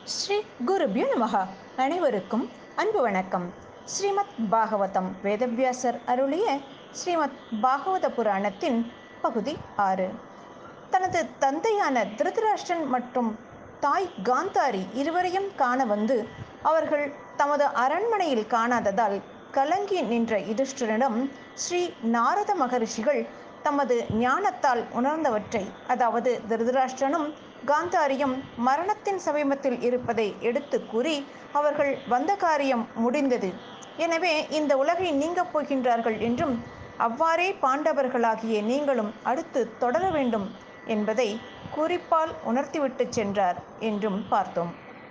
ஸ்ரீ குருபியோ நமகா அனைவருக்கும் அன்பு வணக்கம் ஸ்ரீமத் பாகவதம் வேதவியாசர் அருளிய ஸ்ரீமத் பாகவத புராணத்தின் பகுதி ஆறு தனது தந்தையான திருதராஷ்டிரன் மற்றும் தாய் காந்தாரி இருவரையும் காண வந்து அவர்கள் தமது அரண்மனையில் காணாததால் கலங்கி நின்ற யுதிஷ்டிரனிடம் ஸ்ரீ நாரத மகரிஷிகள் தமது ஞானத்தால் உணர்ந்தவற்றை அதாவது திருதராஷ்டிரனும் காந்தாரியும் மரணத்தின் சமீபத்தில் இருப்பதை எடுத்து கூறி அவர்கள் வந்த காரியம் முடிந்தது எனவே இந்த உலகை நீங்கப் போகின்றார்கள் என்றும் அவ்வாறே பாண்டவர்களாகிய நீங்களும் அடுத்து தொடர வேண்டும் என்பதை குறிப்பால் உணர்த்திவிட்டு சென்றார் என்றும் பார்த்தோம்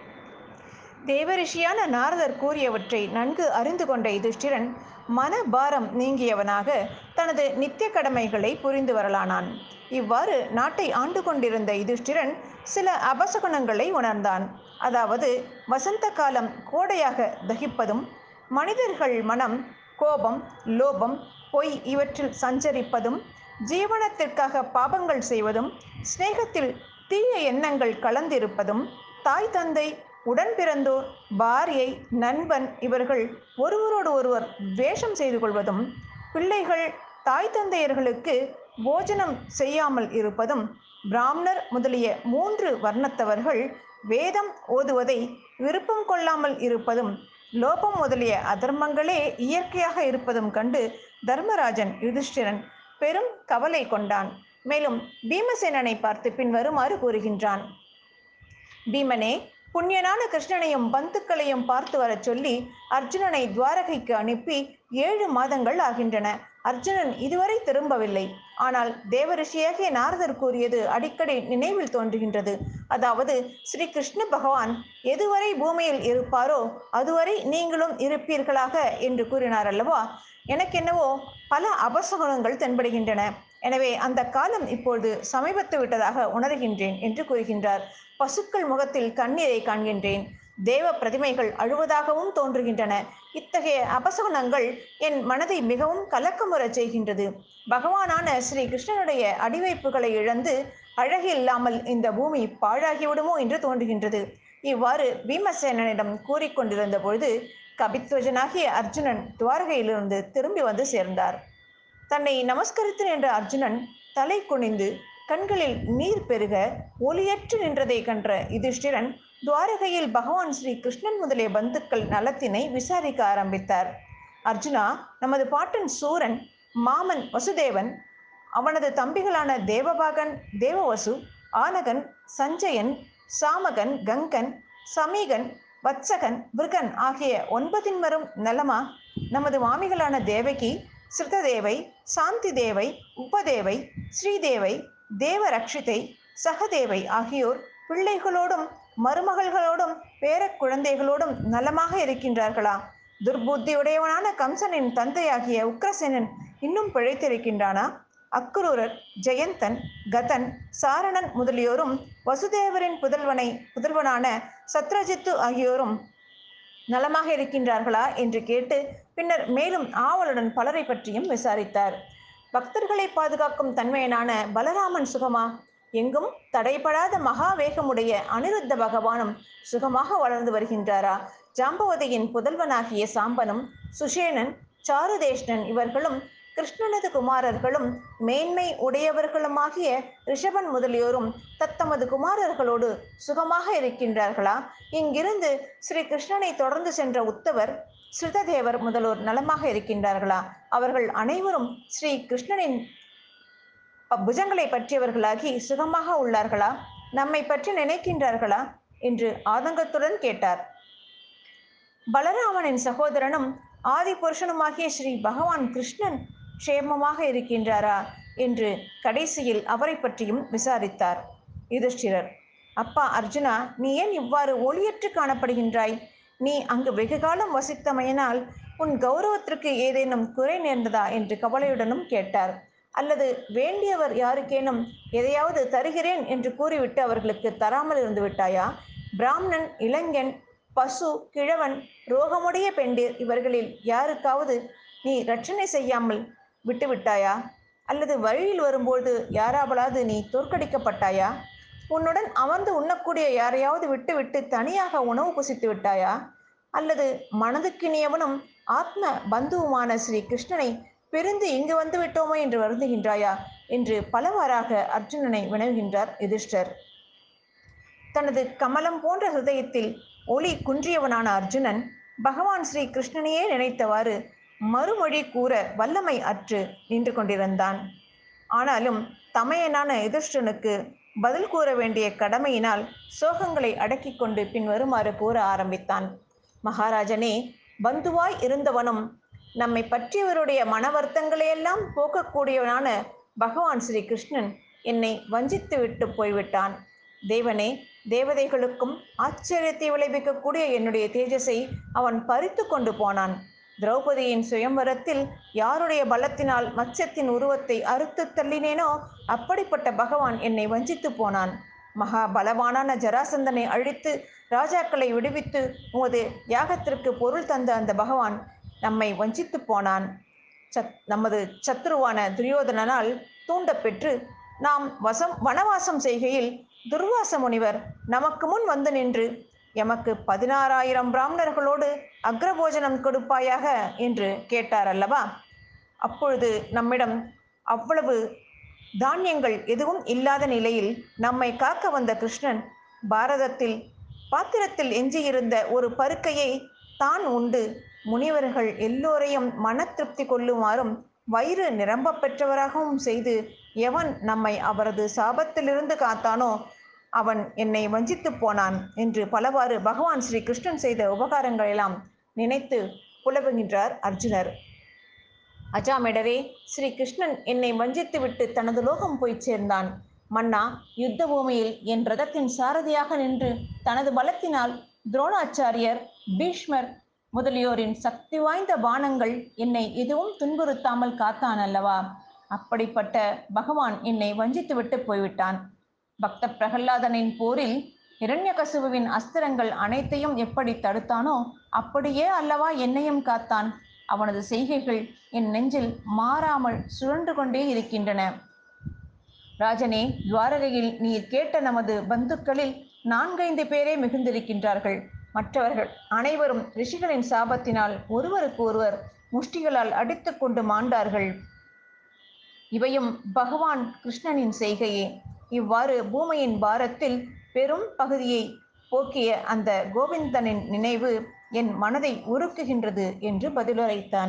தேவரிஷியான நாரதர் கூறியவற்றை நன்கு அறிந்து கொண்ட யுதிஷ்டிரன் மனபாரம் நீங்கியவனாக தனது நித்திய கடமைகளை புரிந்து வரலானான் இவ்வாறு நாட்டை ஆண்டு கொண்டிருந்த யுதிஷ்டிரன் சில அபசகுணங்களை உணர்ந்தான் அதாவது வசந்த காலம் கோடையாக தகிப்பதும் மனிதர்கள் மனம் கோபம் லோபம் பொய் இவற்றில் சஞ்சரிப்பதும் ஜீவனத்திற்காக பாபங்கள் செய்வதும் சிநேகத்தில் தீய எண்ணங்கள் கலந்திருப்பதும் தாய் தந்தை உடன் பிறந்தோர் பாரியை நண்பன் இவர்கள் ஒருவரோடு ஒருவர் வேஷம் செய்து கொள்வதும் பிள்ளைகள் தாய் தந்தையர்களுக்கு போஜனம் செய்யாமல் இருப்பதும் பிராமணர் முதலிய மூன்று வர்ணத்தவர்கள் வேதம் ஓதுவதை விருப்பம் கொள்ளாமல் இருப்பதும் லோபம் முதலிய அதர்மங்களே இயற்கையாக இருப்பதும் கண்டு தர்மராஜன் யுதிஷ்டிரன் பெரும் கவலை கொண்டான் மேலும் பீமசேனனை பார்த்து பின்வருமாறு கூறுகின்றான் பீமனே புண்ணியனான கிருஷ்ணனையும் பந்துக்களையும் பார்த்து வரச் சொல்லி அர்ஜுனனை துவாரகைக்கு அனுப்பி ஏழு மாதங்கள் ஆகின்றன அர்ஜுனன் இதுவரை திரும்பவில்லை ஆனால் தேவரிஷியாகிய நாரதர் கூறியது அடிக்கடி நினைவில் தோன்றுகின்றது அதாவது ஸ்ரீ கிருஷ்ண பகவான் எதுவரை பூமியில் இருப்பாரோ அதுவரை நீங்களும் இருப்பீர்களாக என்று கூறினார் அல்லவா எனக்கென்னவோ பல அபசகுணங்கள் தென்படுகின்றன எனவே அந்த காலம் இப்பொழுது சமீபத்து விட்டதாக உணர்கின்றேன் என்று கூறுகின்றார் பசுக்கள் முகத்தில் கண்ணீரை காண்கின்றேன் தேவ பிரதிமைகள் அழுவதாகவும் தோன்றுகின்றன இத்தகைய அபசகுணங்கள் என் மனதை மிகவும் கலக்கமுறச் செய்கின்றது பகவானான ஸ்ரீ கிருஷ்ணனுடைய அடிவைப்புகளை இழந்து அழகில்லாமல் இந்த பூமி பாழாகிவிடுமோ என்று தோன்றுகின்றது இவ்வாறு பீமசேனனிடம் கூறிக்கொண்டிருந்த பொழுது கபித்வஜனாகிய அர்ஜுனன் துவாரகையிலிருந்து திரும்பி வந்து சேர்ந்தார் தன்னை நமஸ்கரித்து நின்ற அர்ஜுனன் தலை குனிந்து கண்களில் நீர் பெருக ஒளியற்று நின்றதை கன்ற யுதிஷ்டிரன் துவாரகையில் பகவான் ஸ்ரீ கிருஷ்ணன் முதலிய பந்துக்கள் நலத்தினை விசாரிக்க ஆரம்பித்தார் அர்ஜுனா நமது பாட்டன் சூரன் மாமன் வசுதேவன் அவனது தம்பிகளான தேவபாகன் தேவவசு ஆனகன் சஞ்சயன் சாமகன் கங்கன் சமீகன் வத்சகன் விருகன் ஆகிய ஒன்பதின்மரும் நலமா நமது மாமிகளான தேவகி சிருததேவை சாந்தி தேவை உபதேவை ஸ்ரீதேவை தேவரக்ஷிதை சகதேவை ஆகியோர் பிள்ளைகளோடும் மருமகள்களோடும் பேர குழந்தைகளோடும் நலமாக இருக்கின்றார்களா துர்புத்தியுடையவனான கம்சனின் தந்தையாகிய உக்ரசேனன் இன்னும் பிழைத்திருக்கின்றானா அக்ரூரர் ஜெயந்தன் கதன் சாரணன் முதலியோரும் வசுதேவரின் புதல்வனை புதல்வனான சத்ரஜித்து ஆகியோரும் நலமாக இருக்கின்றார்களா என்று கேட்டு பின்னர் மேலும் ஆவலுடன் பலரை பற்றியும் விசாரித்தார் பக்தர்களை பாதுகாக்கும் தன்மையனான பலராமன் சுகமா எங்கும் தடைபடாத மகா வேகமுடைய அனிருத்த பகவானும் சுகமாக வளர்ந்து வருகின்றாரா ஜாம்பவதியின் புதல்வனாகிய சாம்பனும் சுஷேனன் சாருதேஷ்ணன் இவர்களும் கிருஷ்ணனது குமாரர்களும் மேன்மை உடையவர்களுமாகிய ரிஷபன் முதலியோரும் தத்தமது குமாரர்களோடு சுகமாக இருக்கின்றார்களா இங்கிருந்து ஸ்ரீ கிருஷ்ணனை தொடர்ந்து சென்ற உத்தவர் ஸ்ருததேவர் முதல்வோர் நலமாக இருக்கின்றார்களா அவர்கள் அனைவரும் ஸ்ரீ கிருஷ்ணனின் புஜங்களை பற்றியவர்களாகி சுகமாக உள்ளார்களா நம்மை பற்றி நினைக்கின்றார்களா என்று ஆதங்கத்துடன் கேட்டார் பலராமனின் சகோதரனும் ஆதி புருஷனுமாகிய ஸ்ரீ பகவான் கிருஷ்ணன் க்ஷேமமாக இருக்கின்றாரா என்று கடைசியில் அவரை பற்றியும் விசாரித்தார் யுதிஷ்டிரர் அப்பா அர்ஜுனா நீ ஏன் இவ்வாறு ஒளியற்று காணப்படுகின்றாய் நீ அங்கு வெகு காலம் வசித்தமையினால் உன் கௌரவத்திற்கு ஏதேனும் குறை நேர்ந்ததா என்று கவலையுடனும் கேட்டார் அல்லது வேண்டியவர் யாருக்கேனும் எதையாவது தருகிறேன் என்று கூறிவிட்டு அவர்களுக்கு தராமல் இருந்து விட்டாயா பிராமணன் இளைஞன் பசு கிழவன் ரோகமுடைய பெண்டீர் இவர்களில் யாருக்காவது நீ ரட்சணை செய்யாமல் விட்டுவிட்டாயா அல்லது வழியில் வரும்போது யாராவலாவது நீ தோற்கடிக்கப்பட்டாயா உன்னுடன் அமர்ந்து உண்ணக்கூடிய யாரையாவது விட்டுவிட்டு தனியாக உணவு புசித்து விட்டாயா அல்லது மனதுக்கினியவனும் ஆத்ம பந்துவுமான ஸ்ரீ கிருஷ்ணனை பிரிந்து இங்கு வந்து விட்டோமோ என்று வருந்துகின்றாயா என்று பலவாறாக அர்ஜுனனை வினவுகின்றார் யுதிஷ்டர் தனது கமலம் போன்ற ஹிருதயத்தில் ஒளி குன்றியவனான அர்ஜுனன் பகவான் ஸ்ரீ கிருஷ்ணனையே நினைத்தவாறு மறுமொழி கூற வல்லமை அற்று நின்று கொண்டிருந்தான் ஆனாலும் தமையனான யுதிஷ்டனுக்கு பதில் கூற வேண்டிய கடமையினால் சோகங்களை அடக்கிக் கொண்டு பின் வருமாறு கூற ஆரம்பித்தான் மகாராஜனே பந்துவாய் இருந்தவனும் நம்மை பற்றியவருடைய மன வருத்தங்களையெல்லாம் போக்கக்கூடியவனான பகவான் ஸ்ரீ கிருஷ்ணன் என்னை வஞ்சித்து விட்டு போய்விட்டான் தேவனே தேவதைகளுக்கும் ஆச்சரியத்தை விளைவிக்கக்கூடிய என்னுடைய தேஜஸை அவன் பறித்து கொண்டு போனான் திரௌபதியின் சுயம்வரத்தில் யாருடைய பலத்தினால் மத்ஸ்யத்தின் உருவத்தை அறுத்து தள்ளினேனோ அப்படிப்பட்ட பகவான் என்னை வஞ்சித்து போனான் மகா பலவானான ஜராசந்தனை அழித்து ராஜாக்களை விடுவித்து உமது யாகத்திற்கு பொருள் தந்த அந்த பகவான் நம்மை வஞ்சித்து போனான் சத் நமது சத்ருவான துரியோதனனால் தூண்டப்பெற்று நாம் வசம் வனவாசம் செய்கையில் துர்வாச முனிவர் நமக்கு முன் வந்து நின்று எமக்கு பதினாறாயிரம் பிராமணர்களோடு அக்ரபோஜனம் கொடுப்பாயாக என்று கேட்டார் அல்லவா அப்பொழுது நம்மிடம் அவ்வளவு தானியங்கள் எதுவும் இல்லாத நிலையில் நம்மை காக்க வந்த கிருஷ்ணன் பாரதத்தில் பாத்திரத்தில் எஞ்சியிருந்த ஒரு பருக்கையை தான் உண்டு முனிவர்கள் எல்லோரையும் மன திருப்தி கொள்ளுமாறும் வயிறு நிரம்ப பெற்றவராகவும் செய்து எவன் நம்மை அவரது சாபத்திலிருந்து காத்தானோ அவன் என்னை வஞ்சித்து போனான் என்று பலவாறு பகவான் ஸ்ரீ கிருஷ்ணன் செய்த உபகாரங்களெல்லாம் நினைத்து புலவுகின்றார் அர்ஜுனர் அஜாமிடரே ஸ்ரீ கிருஷ்ணன் என்னை வஞ்சித்து விட்டு தனது லோகம் போய் சேர்ந்தான் மன்னா யுத்த பூமியில் என் ரதத்தின் சாரதியாக நின்று தனது பலத்தினால் துரோணாச்சாரியர் பீஷ்மர் முதலியோரின் சக்தி வாய்ந்த பானங்கள் என்னை எதுவும் துன்புறுத்தாமல் காத்தான் அல்லவா அப்படிப்பட்ட பகவான் என்னை வஞ்சித்து விட்டு போய்விட்டான் பக்த பிரகல்லாதனின் போரில் இரண்யகசுவின் அஸ்திரங்கள் அனைத்தையும் எப்படி தடுத்தானோ அப்படியே அல்லவா என்னையும் காத்தான் அவனது செய்கைகள் என் நெஞ்சில் மாறாமல் சுழன்று கொண்டே இருக்கின்றன ராஜனே துவாரகையில் நீர் கேட்ட நமது பந்துக்களில் நான்கைந்து பேரே மிகுந்திருக்கின்றார்கள் மற்றவர்கள் அனைவரும் ரிஷிகளின் சாபத்தினால் ஒருவருக்கு ஒருவர் முஷ்டிகளால் அடித்து கொண்டு மாண்டார்கள் இவையும் பகவான் கிருஷ்ணனின் செய்கையே இவ்வாறு பூமியின் பாரத்தில் பெரும் பகுதியை போக்கிய அந்த கோவிந்தனின் நினைவு என் மனதை உருக்குகின்றது என்று பதிலுரைத்தான்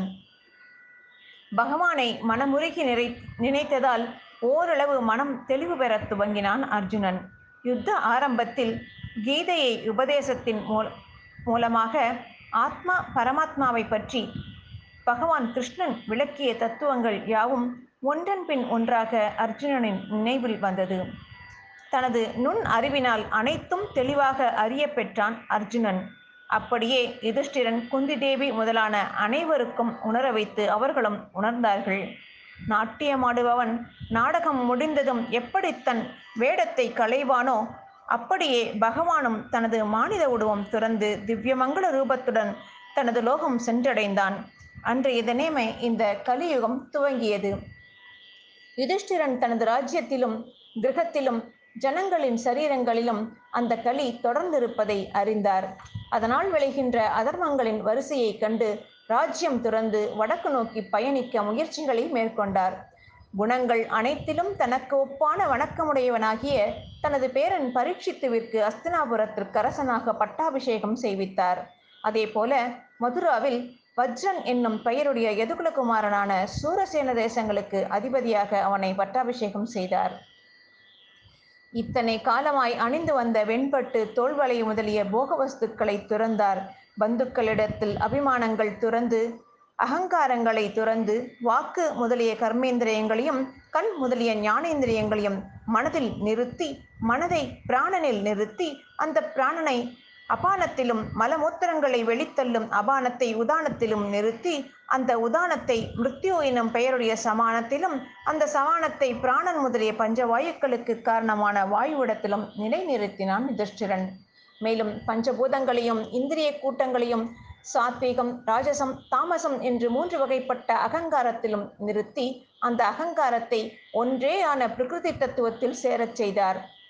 பகவானை மனமுருகி நிறை நினைத்ததால் ஓரளவு மனம் தெளிவு பெறத் துவங்கினான் அர்ஜுனன் யுத்த ஆரம்பத்தில் கீதையை உபதேசத்தின் மூல மூலமாக ஆத்மா பரமாத்மாவை பற்றி பகவான் கிருஷ்ணன் விளக்கிய தத்துவங்கள் யாவும் ஒன்றன் பின் ஒன்றாக அர்ஜுனனின் நினைவில் வந்தது தனது நுண் அறிவினால் அனைத்தும் தெளிவாக அறிய பெற்றான் அர்ஜுனன் அப்படியே யுதிஷ்டிரன் குந்தி தேவி முதலான அனைவருக்கும் உணர வைத்து அவர்களும் உணர்ந்தார்கள் நாட்டியமாடுபவன் நாடகம் முடிந்ததும் எப்படி தன் வேடத்தை களைவானோ அப்படியே பகவானும் தனது மானிட உருவம் துறந்து திவ்யமங்கள ரூபத்துடன் தனது லோகம் சென்றடைந்தான் அன்று இதனேமே இந்த கலியுகம் துவங்கியது யுதிஷ்டிரன் தனது ராஜ்யத்திலும் கிரகத்திலும் ஜனங்களின் சரீரங்களிலும் அந்த களி தொடர்ந்திருப்பதை அறிந்தார் அதனால் விளைகின்ற அதர்மங்களின் வரிசையை கண்டு ராஜ்யம் துறந்து வடக்கு நோக்கி பயணிக்க முயற்சிகளை மேற்கொண்டார் குணங்கள் அனைத்திலும் தனக்கு ஒப்பான வணக்கமுடையவனாகிய தனது பேரன் பரீட்சித்துவிற்கு அஸ்தினாபுரத்திற்கு அரசனாக பட்டாபிஷேகம் செய்வித்தார் அதேபோல மதுராவில் வஜ்ரன் என்னும் பெயருடைய எதுகுலகுமாரனான சூரசேன தேசங்களுக்கு அதிபதியாக அவனை பட்டாபிஷேகம் செய்தார் இத்தனை காலமாய் அணிந்து வந்த வெண்பட்டு தோல்வளை முதலிய போக வஸ்துக்களை துறந்தார் பந்துக்களிடத்தில் அபிமானங்கள் துறந்து அகங்காரங்களை துறந்து வாக்கு முதலிய கர்மேந்திரியங்களையும் கண் முதலிய ஞானேந்திரியங்களையும் மனதில் நிறுத்தி மனதை பிராணனில் நிறுத்தி அந்த பிராணனை அபானத்திலும் மலமூத்திரங்களை வெளித்தள்ளும் அபானத்தை உதானத்திலும் நிறுத்தி அந்த உதானத்தை மிருத்யு எனும் பெயருடைய சமானத்திலும் அந்த சமானத்தை பிராணன் முதலிய பஞ்சவாயுக்களுக்கு காரணமான வாயுவிடத்திலும் நிலைநிறுத்தினான் யுதிஷ்டிரன் மேலும் பஞ்சபூதங்களையும் இந்திரிய கூட்டங்களையும் சாத்வீகம் ராஜசம் தாமசம் என்று மூன்று வகைப்பட்ட அகங்காரத்திலும் நிறுத்தி அந்த அகங்காரத்தை ஒன்றே ஆன பிரகிருதி தத்துவத்தில் சேரச் செய்தார்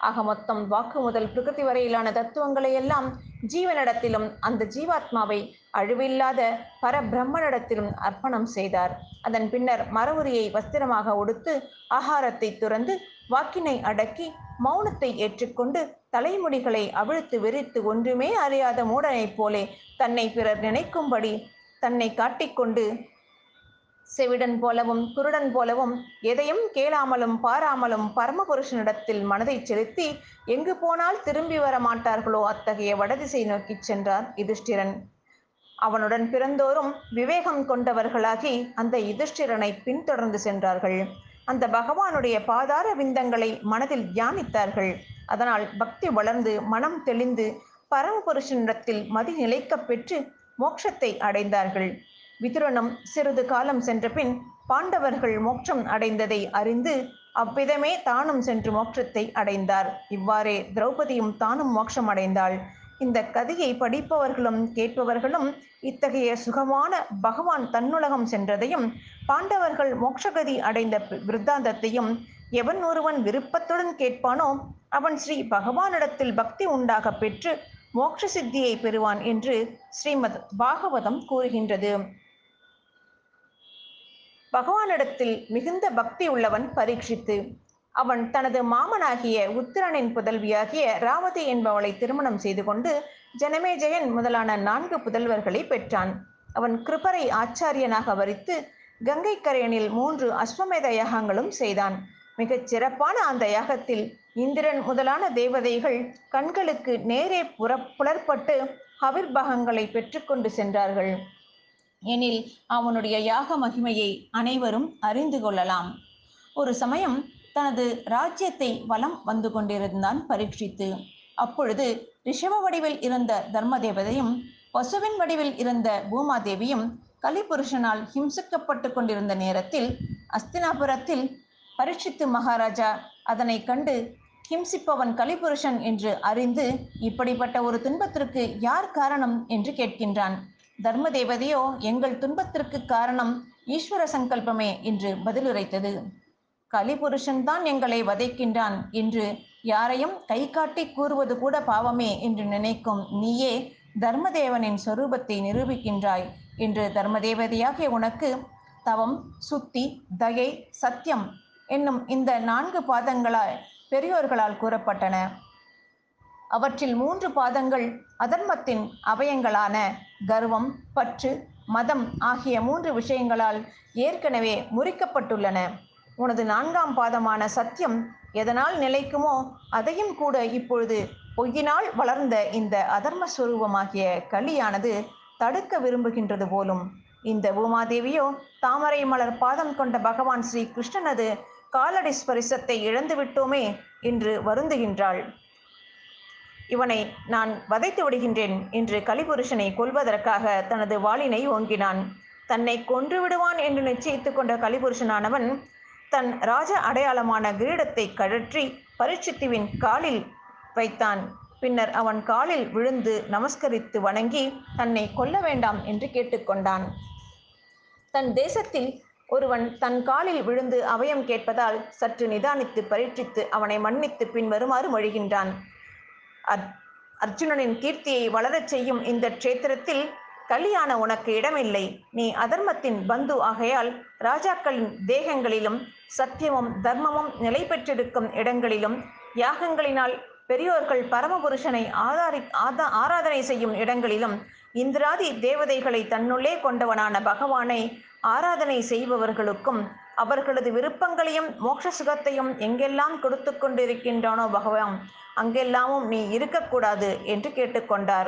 ஆக மொத்தம் வாக்கு முதல் பிரகிருதி வரையிலான தத்துவங்களை எல்லாம் ஜீவனிடத்திலும் அந்த ஜீவாத்மாவை அழிவில்லாத பரபிரம்மனிடத்திலும் அர்ப்பணம் செய்தார் அதன் பின்னர் மரவுரியை வஸ்திரமாக உடுத்து ஆகாரத்தை துறந்து வாக்கினை அடக்கி மௌனத்தை ஏற்றுக்கொண்டு தலைமுடிகளை அவிழ்த்து விரித்து ஒன்றுமே அறியாத மூடனைப் போலே தன்னை பிறர் நினைக்கும்படி தன்னை காட்டிக்கொண்டு செவிடன் போலவும் குருடன் போலவும் எதையும் கேளாமலும் பாராமலும் பரமபுருஷனிடத்தில் மனதை செலுத்தி எங்கு போனால் திரும்பி வர மாட்டார்களோ அத்தகைய வடதிசை நோக்கிச் சென்றார் யுதிஷ்டிரன் அவனுடன் பிறந்தோரும் விவேகம் கொண்டவர்களாகி அந்த யுதிஷ்டிரனை பின்தொடர்ந்து சென்றார்கள் அந்த பகவானுடைய பாதார விந்தங்களை மனதில் தியானித்தார்கள் அதனால் பக்தி வளர்ந்து மனம் தெளிந்து பரமபுருஷனிடத்தில் மதி நிலைக்கப் பெற்று மோட்சத்தை அடைந்தார்கள் விதுரனும் சிறிது காலம் சென்ற பின் பாண்டவர்கள் மோட்சம் அடைந்ததை அறிந்து அவ்விதமே தானும் சென்று மோட்சத்தை அடைந்தார் இவ்வாறே திரௌபதியும் தானும் மோட்சம் அடைந்தாள் இந்த கதையை படிப்பவர்களும் கேட்பவர்களும் இத்தகைய சுகமான பகவான் தன்னுலகம் சென்றதையும் பாண்டவர்கள் மோட்சகதி அடைந்த விருத்தாந்தத்தையும் எவன் ஒருவன் விருப்பத்துடன் கேட்பானோ அவன் ஸ்ரீ பகவானிடத்தில் பக்தி உண்டாக பெற்று மோட்ச சித்தியை பெறுவான் என்று ஸ்ரீமத் பாகவதம் கூறுகின்றது பகவானிடத்தில் மிகுந்த பக்தி உள்ளவன் பரீட்சித்து அவன் தனது மாமனாகிய உத்திரனின் புதல்வியாகிய ராவதி என்பவளை திருமணம் செய்து கொண்டு ஜனமேஜயன் முதலான நான்கு புதல்வர்களை பெற்றான் அவன் கிருபரை ஆச்சாரியனாக வரித்து கங்கை கரையனில் மூன்று அஸ்வமேத யாகங்களும் செய்தான் மிகச் சிறப்பான அந்த யாகத்தில் இந்திரன் முதலான தேவதைகள் கண்களுக்கு நேரே புற புலற்பட்டு ஹவிர்பாகங்களை பெற்றுக்கொண்டு சென்றார்கள் எனில் அவனுடைய யாக மகிமையை அனைவரும் அறிந்து கொள்ளலாம் ஒரு சமயம் தனது ராஜ்யத்தை வலம் வந்து கொண்டிருந்தான் பரீட்சித்து அப்பொழுது ரிஷப வடிவில் இருந்த தர்மதேவதையும் பசுவின் வடிவில் இருந்த பூமாதேவியும் கலிபுருஷனால் ஹிம்சிக்கப்பட்டு கொண்டிருந்த நேரத்தில் அஸ்தினாபுரத்தில் பரீட்சித்து மகாராஜா அதனை கண்டு ஹிம்சிப்பவன் கலிபுருஷன் என்று அறிந்து இப்படிப்பட்ட ஒரு துன்பத்திற்கு யார் காரணம் என்று கேட்கின்றான் தர்மதேவதையோ எங்கள் துன்பத்திற்கு காரணம் ஈஸ்வர சங்கல்பமே என்று பதிலுரைத்தது கலிபுருஷன் தான் எங்களை வதைக்கின்றான் என்று யாரையும் கை காட்டி கூறுவது கூட பாவமே என்று நினைக்கும் நீயே தர்மதேவனின் சொரூபத்தை நிரூபிக்கின்றாய் என்று தர்மதேவதையாகிய உனக்கு தவம் சுத்தி தயை சத்தியம் என்னும் இந்த நான்கு பாதங்களால் பெரியோர்களால் கூறப்பட்டன அவற்றில் மூன்று பாதங்கள் அதர்மத்தின் அவயங்களான கர்வம் பற்று மதம் ஆகிய மூன்று விஷயங்களால் ஏற்கனவே முறிக்கப்பட்டுள்ளன உனது நான்காம் பாதமான சத்தியம் எதனால் நிலைக்குமோ அதையும் கூட இப்பொழுது பொய்யினால் வளர்ந்த இந்த அதர்ம சுரூபமாகிய களியானது தடுக்க விரும்புகின்றது போலும் இந்த பூமாதேவியோ தாமரை மலர் பாதம் கொண்ட பகவான் ஸ்ரீ கிருஷ்ணனது காலடி ஸ்பரிசத்தை இழந்து விட்டோமே என்று வருந்துகின்றாள் இவனை நான் வதைத்து விடுகின்றேன் என்று கலிபுருஷனை கொல்வதற்காக தனது வாளினை ஓங்கினான் தன்னை கொன்று விடுவான் என்று நிச்சயித்துக் கொண்ட கலிபுருஷனானவன் தன் ராஜ அடையாளமான கிரீடத்தை கழற்றி பரீட்சித்துவின் காலில் வைத்தான் பின்னர் அவன் காலில் விழுந்து நமஸ்கரித்து வணங்கி தன்னை கொல்ல வேண்டாம் என்று கேட்டுக்கொண்டான் தன் தேசத்தில் ஒருவன் தன் காலில் விழுந்து அபயம் கேட்பதால் சற்று நிதானித்து பரீட்சித்து அவனை மன்னித்து பின் வருமாறு மொழிகின்றான் அர் அர்ஜுனனின் கீர்த்தியை வளரச் செய்யும் இந்த க்ஷேத்திரத்தில் கலியான உனக்கு இடமில்லை நீ அதர்மத்தின் பந்து ஆகையால் ராஜாக்களின் தேகங்களிலும் சத்தியமும் தர்மமும் நிலை பெற்றிருக்கும் இடங்களிலும் யாகங்களினால் பெரியோர்கள் பரமபுருஷனை ஆதாரி ஆதா ஆராதனை செய்யும் இடங்களிலும் இந்திராதி தேவதைகளை தன்னுள்ளே கொண்டவனான பகவானை ஆராதனை செய்பவர்களுக்கும் அவர்களது விருப்பங்களையும் மோட்ச சுகத்தையும் எங்கெல்லாம் கொடுத்து கொண்டிருக்கின்றானோ பகவான் அங்கெல்லாமும் நீ இருக்கக்கூடாது என்று கேட்டுக்கொண்டார்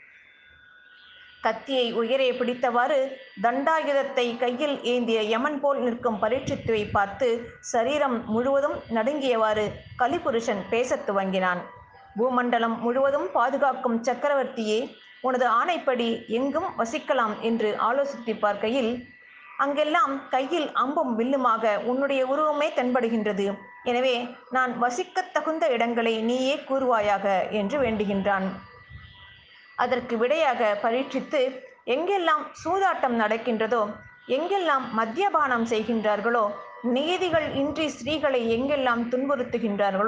கத்தியை உயரே பிடித்தவாறு தண்டாயுதத்தை கையில் ஏந்திய யமன் போல் நிற்கும் பரீட்சித்துவை பார்த்து சரீரம் முழுவதும் நடுங்கியவாறு கலிபுருஷன் பேசத் துவங்கினான் பூமண்டலம் முழுவதும் பாதுகாக்கும் சக்கரவர்த்தியே உனது ஆணைப்படி எங்கும் வசிக்கலாம் என்று ஆலோசித்து பார்க்கையில் அங்கெல்லாம் கையில் அம்பும் வில்லுமாக உன்னுடைய உருவமே தென்படுகின்றது எனவே நான் வசிக்கத் தகுந்த இடங்களை நீயே கூறுவாயாக என்று வேண்டுகின்றான் அதற்கு விடையாக பரீட்சித்து எங்கெல்லாம் சூதாட்டம் நடக்கின்றதோ எங்கெல்லாம் மத்தியபானம் செய்கின்றார்களோ நீதிகள் இன்றி ஸ்திரீகளை எங்கெல்லாம் துன்புறுத்துகின்றார்களோ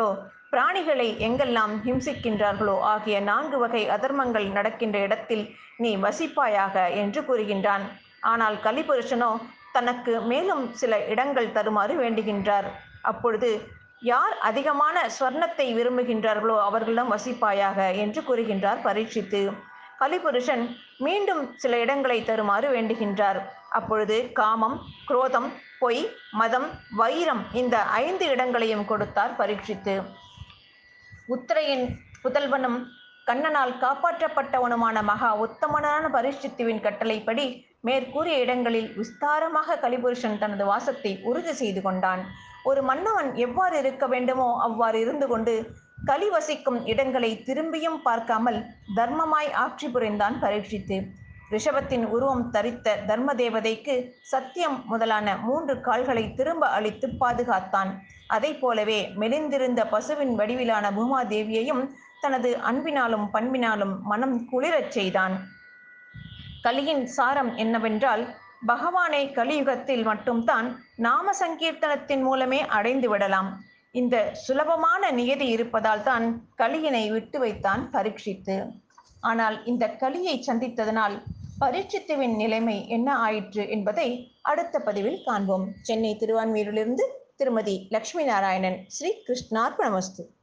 பிராணிகளை எங்கெல்லாம் ஹிம்சிக்கின்றார்களோ ஆகிய நான்கு வகை அதர்மங்கள் நடக்கின்ற இடத்தில் நீ வசிப்பாயாக என்று கூறுகின்றான் ஆனால் கலிபுருஷனோ தனக்கு மேலும் சில இடங்கள் தருமாறு வேண்டுகின்றார் அப்பொழுது யார் அதிகமான ஸ்வர்ணத்தை விரும்புகின்றார்களோ அவர்களிடம் வசிப்பாயாக என்று கூறுகின்றார் பரீட்சித்து கலிபுருஷன் மீண்டும் சில இடங்களை தருமாறு வேண்டுகின்றார் அப்பொழுது காமம் குரோதம் பொய் மதம் வைரம் இந்த ஐந்து இடங்களையும் கொடுத்தார் பரீட்சித்து உத்திரையின் புதல்வனும் கண்ணனால் காப்பாற்றப்பட்டவனுமான மகா உத்தமனான பரிசுத்துவின் கட்டளைப்படி மேற்கூறிய இடங்களில் விஸ்தாரமாக கலிபுருஷன் தனது வாசத்தை உறுதி செய்து கொண்டான் ஒரு மன்னவன் எவ்வாறு இருக்க வேண்டுமோ அவ்வாறு இருந்து கொண்டு களி வசிக்கும் இடங்களை திரும்பியும் பார்க்காமல் தர்மமாய் ஆட்சி புரிந்தான் பரீட்சித்து ரிஷபத்தின் உருவம் தரித்த தர்ம தேவதைக்கு சத்தியம் முதலான மூன்று கால்களை திரும்ப அளித்து பாதுகாத்தான் அதை போலவே மெலிந்திருந்த பசுவின் வடிவிலான பூமாதேவியையும் தனது அன்பினாலும் பண்பினாலும் மனம் குளிரச் செய்தான் கலியின் சாரம் என்னவென்றால் பகவானை கலியுகத்தில் மட்டும்தான் நாம சங்கீர்த்தனத்தின் மூலமே அடைந்து விடலாம் இந்த சுலபமான நியதி இருப்பதால் தான் கலியினை விட்டு வைத்தான் பரீட்சித்து ஆனால் இந்த கலியை சந்தித்ததனால் பரீட்சித்துவின் நிலைமை என்ன ஆயிற்று என்பதை அடுத்த பதிவில் காண்போம் சென்னை திருவான்மையூரிலிருந்து திருமதி லட்சுமி நாராயணன் ஸ்ரீ கிருஷ்ணார்ப்பணமஸ்து